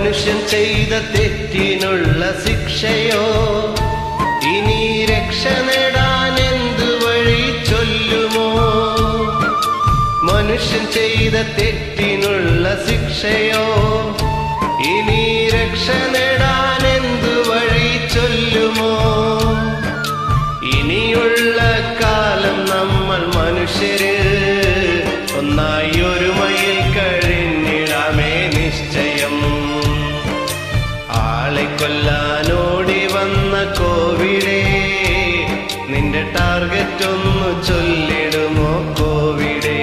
മനുഷ്യൻ ചെയ്ത തെറ്റിനുള്ള ശിക്ഷയോ ഇനി രക്ഷ നേടാൻ എന്തു വഴി ചൊല്ലുമോ മനുഷ്യൻ ചെയ്ത തെറ്റിനുള്ള ശിക്ഷയോ ഇനി രക്ഷ നേടാൻ എന്തു വഴി ചൊല്ലുമോ ഇനിയുള്ള കാലം നമ്മൾ മനുഷ്യര് ഒന്നായി ഒരുമയിൽ കഴിഞ്ഞിടാമേ നിശ്ചയം ആളെ കൊല്ലാനോടി വന്ന കോവിഡേ നിന്റെ ടാർഗറ്റ് ഒന്ന് ചൊല്ലിടുമോ കോവിഡേ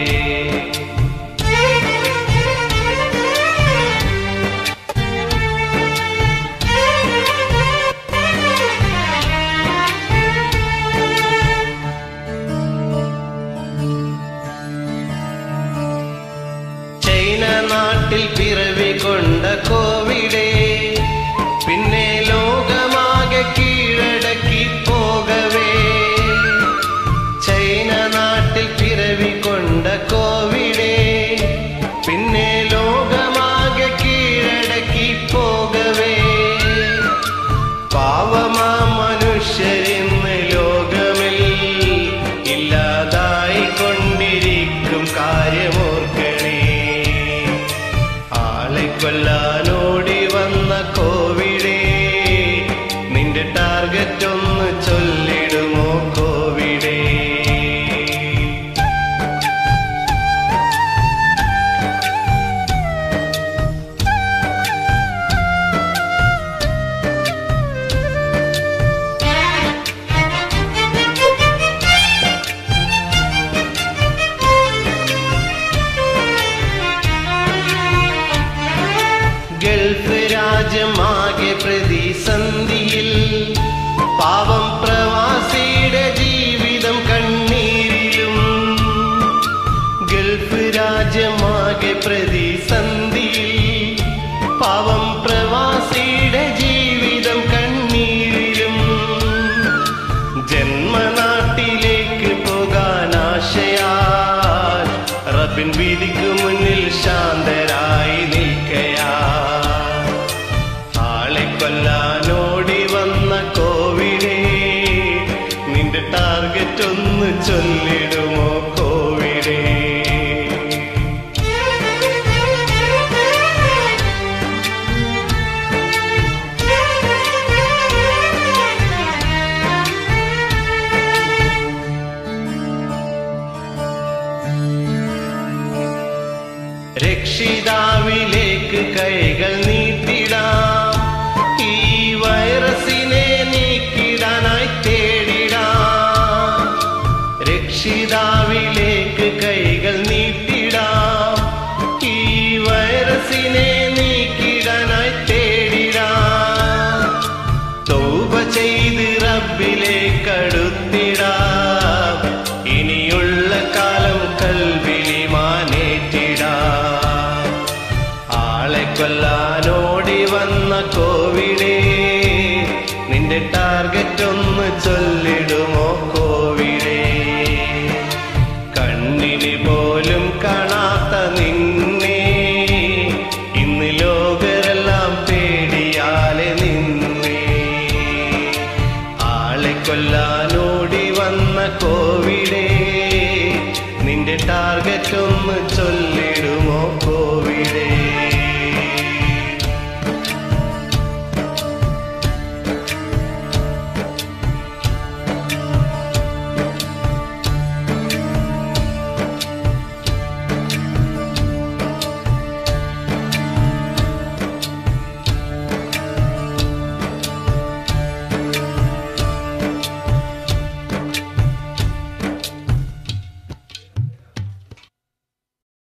ചൈന നാട്ടിൽ പിറവി കൊണ്ട കോവിഡേ പിന്നെ ലോകമാകെ കീഴടക്കി പോകവേ ചൈന നാട്ടിൽ പിറവി കൊണ്ട കോവിഡേ പിന്നെ ലോകമാകെ കീഴടക്കി പോകവേ പാവമാ മനുഷ്യരിന്ന് ലോകമിൽ ഇല്ലാതായി കൊണ്ടിരിക്കും കാര്യമോർക്കണേ ആളെ കൊല്ലാനോടി വന്ന കോവിഡേ നിന്റെ ടാർഗറ്റ് ഒന്ന് ചൊല്ലിടുമോ കോവിഡേ ഗൾഫ് രാജ്യമാകെ പ്രതിസന്ധിയിൽ പാവം പ്രവാസിയുടെ ജീവിതം കണ്ണീരിലും ഗൾഫ് രാജ്യമാകെ പ്രതിസന്ധിയിൽ പാവം പ്രവാസിയുടെ ജീവിതം കണ്ണീരിലും ജന്മനാട്ടിലേക്ക് പോകാൻ ആശയാൽ റബ്ബിൻ വിധിക്കു മുന്നിൽ ശാന്തരായി നിൽക്കയാ ആളെ കൊല്ലാനോടി വന്ന കോവിഡേ നിന്റെ ടാർഗറ്റ് ഒന്ന് ചൊല്ലിടുമോ കോവിഡേ രക്ഷിതാവിലേക്ക് കൈകൾ നീട്ടിടാം ഈ വൈറസിനെ നീക്കിടാനായി തേടിടാം രക്ഷിതാവിലേക്ക് കൈകൾ നീട്ടിടാം ഈ വൈറസിനെ നീക്കിടാനായി തേടിടാം തൗബ ചെയ്ത് റബ്ബിലേക്ക് അടുത്തിടാം ഇനിയുള്ള കാലം കൽവിലി മാനേറ്റിടാം ആളെ കൊല്ലാനോടി വന്ന കോവിഡേ നിന്റെ ടാർഗറ്റ് ഒന്ന് ചൊല്ലിടുമോ കോവിഡേ കണ്ണിന് പോലും കാണാത്ത നിന്നെ ഇന്ന് ലോകരെല്ലാം പേടിയാലെ നിന്നെ ആളെ കൊല്ലാനോടി വന്ന കോ